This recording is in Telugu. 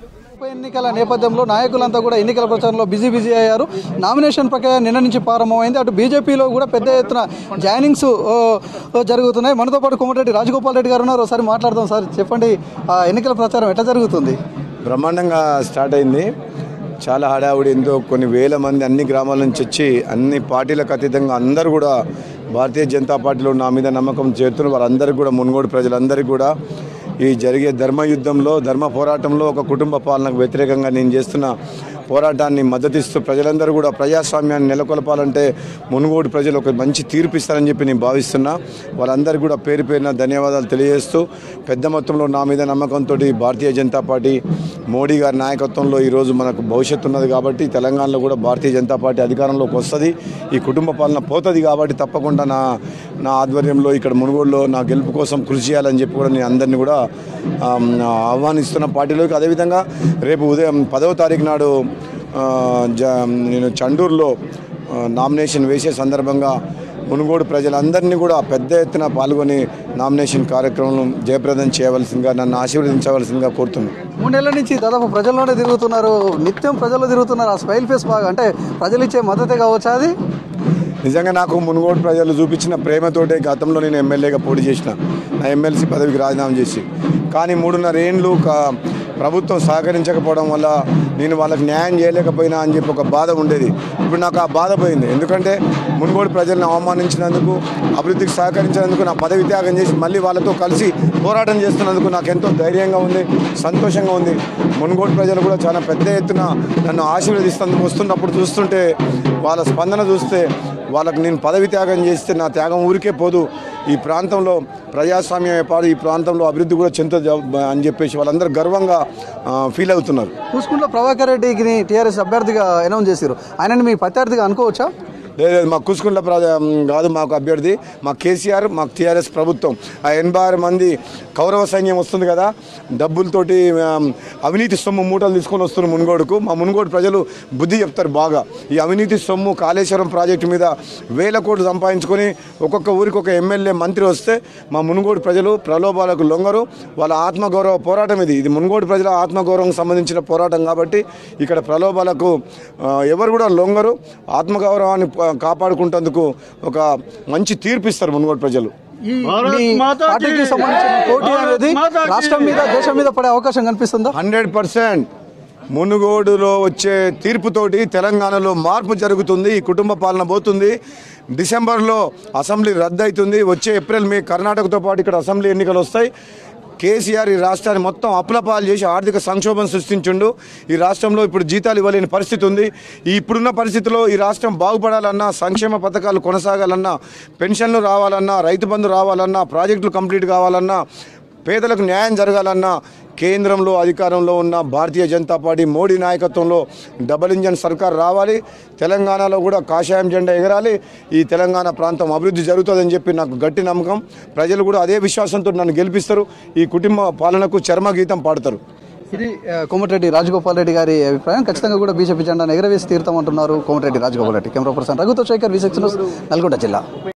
ఉప ఎన్నికల నేపథ్యంలో నాయకులంతా కూడా ఎన్నికల ప్రచారంలో బిజీ బిజీ అయ్యారు నామినేషన్ ప్రక్రియ నిన్న నుంచి ప్రారంభమైంది అటు బీజేపీలో కూడా పెద్ద ఎత్తున జాయినింగ్స్ ఓ, ఓ జరుగుతున్నాయి మనతో పాటు కోమటిరెడ్డి రాజగోపాల్ రెడ్డి గారు ఉన్నారు ఒకసారి మాట్లాడదాం సార్ చెప్పండి ఆ ఎన్నికల ప్రచారం ఎట్లా జరుగుతుంది బ్రహ్మాండంగా స్టార్ట్ అయింది చాలా హడావుడి ఎంతో కొన్ని వేల మంది అన్ని గ్రామాల నుంచి వచ్చి అన్ని పార్టీలకు అతీతంగా అందరూ కూడా భారతీయ జనతా పార్టీలో నా మీద నమ్మకం చేరుతున్న వాళ్ళందరికీ కూడా మునుగోడు ప్రజలందరికీ కూడా ఈ జరిగే ధర్మ యుద్ధంలో ధర్మ పోరాటంలో ఒక కుటుంబ పాలనకు వ్యతిరేకంగా నేను చేస్తున్న పోరాటాన్ని మద్దతిస్తూ ప్రజలందరూ కూడా ప్రజాస్వామ్యాన్ని నెలకొల్పాలంటే మునుగోడు ప్రజలు ఒక మంచి తీర్పు ఇస్తారని చెప్పి నేను భావిస్తున్నా వాళ్ళందరికీ కూడా పేరు పేరున ధన్యవాదాలు తెలియజేస్తూ పెద్ద మొత్తంలో నా మీద నమ్మకంతో భారతీయ జనతా పార్టీ మోడీ గారి నాయకత్వంలో ఈరోజు మనకు భవిష్యత్తు ఉన్నది కాబట్టి తెలంగాణలో కూడా భారతీయ జనతా పార్టీ అధికారంలోకి వస్తుంది ఈ కుటుంబ పాలన పోతుంది కాబట్టి తప్పకుండా నా నా ఆధ్వర్యంలో ఇక్కడ మునుగోడులో నా గెలుపు కోసం కృషి చేయాలని చెప్పి కూడా నేను అందరినీ కూడా ఆమ్, ఆహ్వానిస్తున్న పార్టీలోకి అదేవిధంగా రేపు ఉదయం పదవ తారీఖు నాడు ఆ, జ నేను చండూరులో ఆ, నామినేషన్ వేసే సందర్భంగా మునుగోడు ప్రజలందరినీ కూడా పెద్ద ఎత్తున పాల్గొని నామినేషన్ కార్యక్రమం జయప్రదం చేయవలసిందిగా నన్ను ఆశీర్వదించవలసిందిగా కోరుతున్నాను మూడు నెలల నుంచి దాదాపు ప్రజల్లోనే తిరుగుతున్నారు నిత్యం ప్రజల్లో తిరుగుతున్నారు ఆ స్మైల్ ఫేస్ బాగా అంటే ప్రజలు ఇచ్చే మద్దతే కావచ్చా అది నిజంగా నాకు మునుగోడు ప్రజలు చూపించిన ప్రేమతోటే గతంలో నేను ఎమ్మెల్యేగా పోటీ చేసిన నా ఎమ్మెల్సీ పదవికి రాజీనామా చేసి కానీ మూడున్నర ఏండ్లు క- ప్రభుత్వం సహకరించకపోవడం వల్ల నేను వాళ్ళకి న్యాయం చేయలేకపోయినా అని చెప్పి ఒక బాధ ఉండేది ఇప్పుడు నాకు ఆ బాధ పోయింది ఎందుకంటే మునుగోడు ప్రజలను అవమానించినందుకు అభివృద్ధికి సహకరించినందుకు నా పదవి త్యాగం చేసి మళ్ళీ వాళ్ళతో కలిసి పోరాటం చేస్తున్నందుకు నాకు ఎంతో ధైర్యంగా ఉంది సంతోషంగా ఉంది మునుగోడు ప్రజలు కూడా చాలా పెద్ద ఎత్తున నన్ను ఆశీర్వదిస్తున్నందుకు వస్తున్నప్పుడు చూస్తుంటే వాళ్ళ స్పందన చూస్తే వాళ్ళకు నేను పదవి త్యాగం చేస్తే నా త్యాగం ఊరికే పోదు ఈ ప్రాంతంలో ప్రజాస్వామ్యమే పాడు ఈ ప్రాంతంలో అభివృద్ధి కూడా చెందుతుంది అని చెప్పేసి వాళ్ళందరూ గర్వంగా ఆ, ఫీల్ అవుతున్నారు చూసుకుంటే ప్రభాకర్ రెడ్డికి టీఆర్ఎస్ అభ్యర్థిగా అనౌన్స్ చేశారు ఆయనని మీ ప్రత్యర్థిగా అనుకోవచ్చా లేదు లేదు, మా కుసుకుంట్ల ప్రజ కాదు మాకు అభ్యర్థి మా కేసీఆర్ మాకు టీఆర్ఎస్ ప్రభుత్వం ఆ ఎనభై ఆరు మంది కౌరవ సైన్యం వస్తుంది కదా డబ్బులతోటి ఆ, అవినీతి సొమ్ము మూటలు తీసుకొని వస్తున్నారు మునుగోడుకు మా మునుగోడు ప్రజలు బుద్ధి చెప్తారు బాగా ఈ అవినీతి సొమ్ము కాళేశ్వరం ప్రాజెక్టు మీద వేల కోట్లు సంపాదించుకొని ఒక్కొక్క ఊరికి ఒక ఎమ్మెల్యే మంత్రి వస్తే మా మునుగోడు ప్రజలు ప్రలోభాలకు లొంగరు వాళ్ళ ఆత్మగౌరవ పోరాటం ఇది ఇది మునుగోడు ప్రజల ఆత్మగౌరవం సంబంధించిన పోరాటం కాబట్టి ఇక్కడ ప్రలోభాలకు ఆ, ఎవరు కూడా లొంగరు ఆత్మగౌరవాన్ని ప- కాపాడుకుంటందుకు ఒక మంచి తీర్పు ఇస్తారు మునుగోడు ప్రజలు ఈ మీ పార్టీకి సంబంధించిన పోటీ అనేది రాష్ట్రం మీద దేశం మీద పడే అవకాశం కనిపిస్తుందా హండ్రెడ్ పర్సెంట్ మునుగోడులో వచ్చే తీర్పుతోటి తెలంగాణలో మార్పు జరుగుతుంది ఈ కుటుంబ పాలన పోతుంది డిసెంబర్లో అసెంబ్లీ రద్దు అవుతుంది వచ్చే ఏప్రిల్ మే కర్ణాటకతో పాటు ఇక్కడ అసెంబ్లీ ఎన్నికలు వస్తాయి కేసీఆర్ ఈ రాష్ట్రాన్ని మొత్తం అప్పులపాలు చేసి ఆర్థిక సంక్షోభం సృష్టించుండు ఈ రాష్ట్రంలో ఇప్పుడు జీతాలు ఇవ్వలేని పరిస్థితి ఉంది ఈ ఇప్పుడున్న పరిస్థితిలో ఈ రాష్ట్రం బాగుపడాలన్నా సంక్షేమ పథకాలు కొనసాగాలన్నా పెన్షన్లు రావాలన్నా రైతు బంధు రావాలన్నా ప్రాజెక్టులు కంప్లీట్ కావాలన్నా పేదలకు న్యాయం జరగాలన్నా కేంద్రంలో అధికారంలో ఉన్న భారతీయ జనతా పార్టీ మోడీ నాయకత్వంలో డబుల్ ఇంజన్ సర్కార్ రావాలి తెలంగాణలో కూడా కాషాయం జెండా ఎగరాలి ఈ తెలంగాణ ప్రాంతం అభివృద్ధి జరుగుతుందని చెప్పి నాకు గట్టి నమ్మకం ప్రజలు కూడా అదే విశ్వాసంతో నన్ను గెలిపిస్తారు ఈ కుటుంబ పాలనకు చర్మగీతం పాడతారు ఇది ఆ, కోమటిరెడ్డి రాజగోపాల్ రెడ్డి గారి అభిప్రాయం ఖచ్చితంగా కూడా బీజేపీ జెండాను ఎగరవేసి తీరుతామంటున్నారు కోమటిరెడ్డి రాజగోపాల్ రెడ్డి కెమెరా పర్సన్ రఘుతో Shekhar V six news Nalgonda జిల్లా